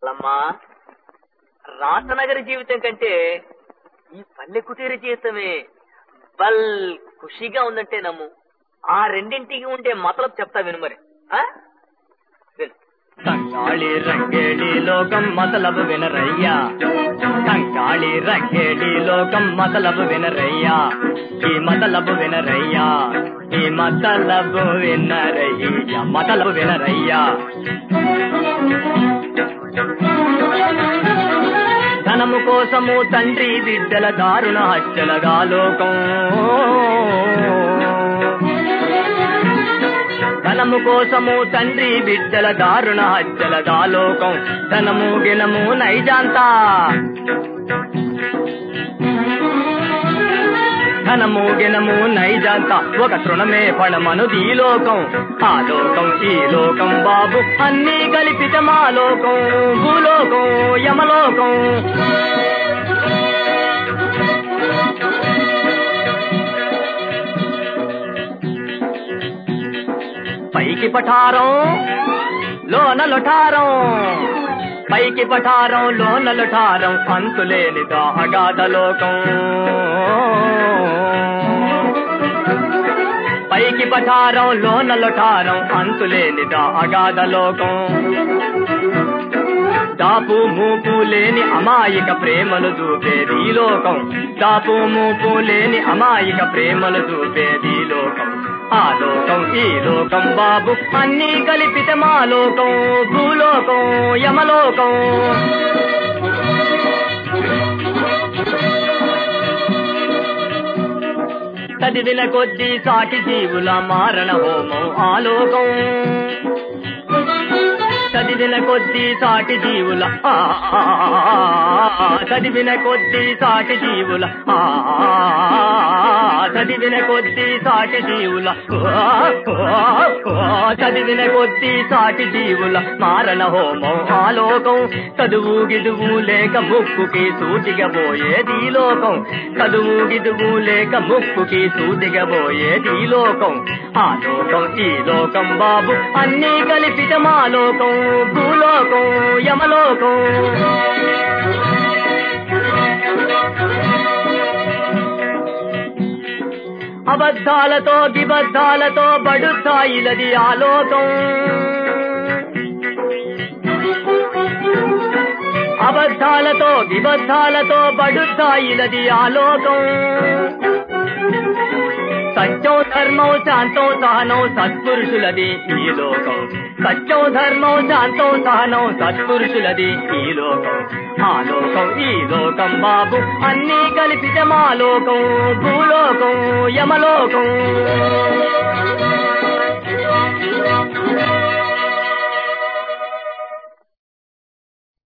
అమ్మా రాసనగరి జీవితం కంటే ఈ పల్లె కుటీర జీవితమే బల్ ఖుషిగా ఉందంటే నమ్ము ఆ రెండింటికి ఉండే మతలబ్ చెప్తా విను మరి ఆ? విను ತಂಗಾಳಿ ರಂಗೇಳಿ ಲೋಕಂ ಮತಲಬು ವಿನರಯ್ಯ ತಂಗಾಳಿ ರಂಗೇಳಿ ಲೋಕಂ ಮತಲಬು ವಿನರಯ್ಯ ಈ ಮತಲಬು ವಿನರಯ್ಯ ಈ ಮತಲಬು ವಿನರಯ್ಯ ಮತಲಬು ವಿನರಯ್ಯ ధనము కోసము తండ్రి బిడ్డల దారుణ హత్యలగా లోకం ధనము కోసము తండ్రి బిడ్డల దారుణ హత్యలగా లోకం ధనము గినము నైజాంతా ధనము గినము నైజాంత ఒక తృణమే పడమను ఈ లోకం ఆ లోకం ఈ లోకం బాబు అన్నీ కల్పితమా లోకం భూలోకం యమలోకం పైకి పఠారం లోన లొఠారం పైకి పఠారం లోన లొఠారం అంతులేనిదా అగాధ లోకం పైకి పఠారం లోన లొఠారం అంతులేనిదా అగాధ లోకం దాపు మూపు లేని అమాయక ప్రేమలు చూపేది ఈ లోకం దాపు మూపు లేని అమాయక ప్రేమలు చూపేది ఈ లోకం ఆ లోకం ఈ లోకం బాబు అన్నీ కలిపితే మా లోకం భూలోకం యమలోకం చదివిన కొద్దీ సాటి జీవుల మారణ హోమం ఆలోకం చదివిన కొద్దీ సాటి జీవుల ఆ, ఆ, ఆ, చదివిన కొద్దీ సాటి జీవుల ఆ, చదివిన కొద్దీ సాటి జీవుల ఆ, ఆ, ఆ, చదివిన కొద్దీ సాటి జీవుల మారణ హోమం ఆలోకం చదువు గిదువు లేక ముక్కుకి సూటిగా పోయేది ఈ లోకం చదువు గిదువు లేక ముక్కుకి సూటిగా పోయేది ఈ లోకం ఆ లోకం ఈ లోకం బాబు అన్నీ కలిపిత మా లోకం భూలోకం యమలోకం అబద్ధాలతో గిబద్ధాలతో బడుతాయిలది ఆలోకం అబద్ధాలతో విబద్ధాలతో బడుతాయిలది ఆలోకం సత్యం ధర్మం శాంతం సహనం సత్పురుషులది ఈ లోకం సత్యం ధర్మం శాంతం సహనం సత్పురుషులది ఈ లోకం ఆ లోకం ఈ లోకం బాబు అన్నీ కలిపితే మా లోకం భూలోకం యమలోకం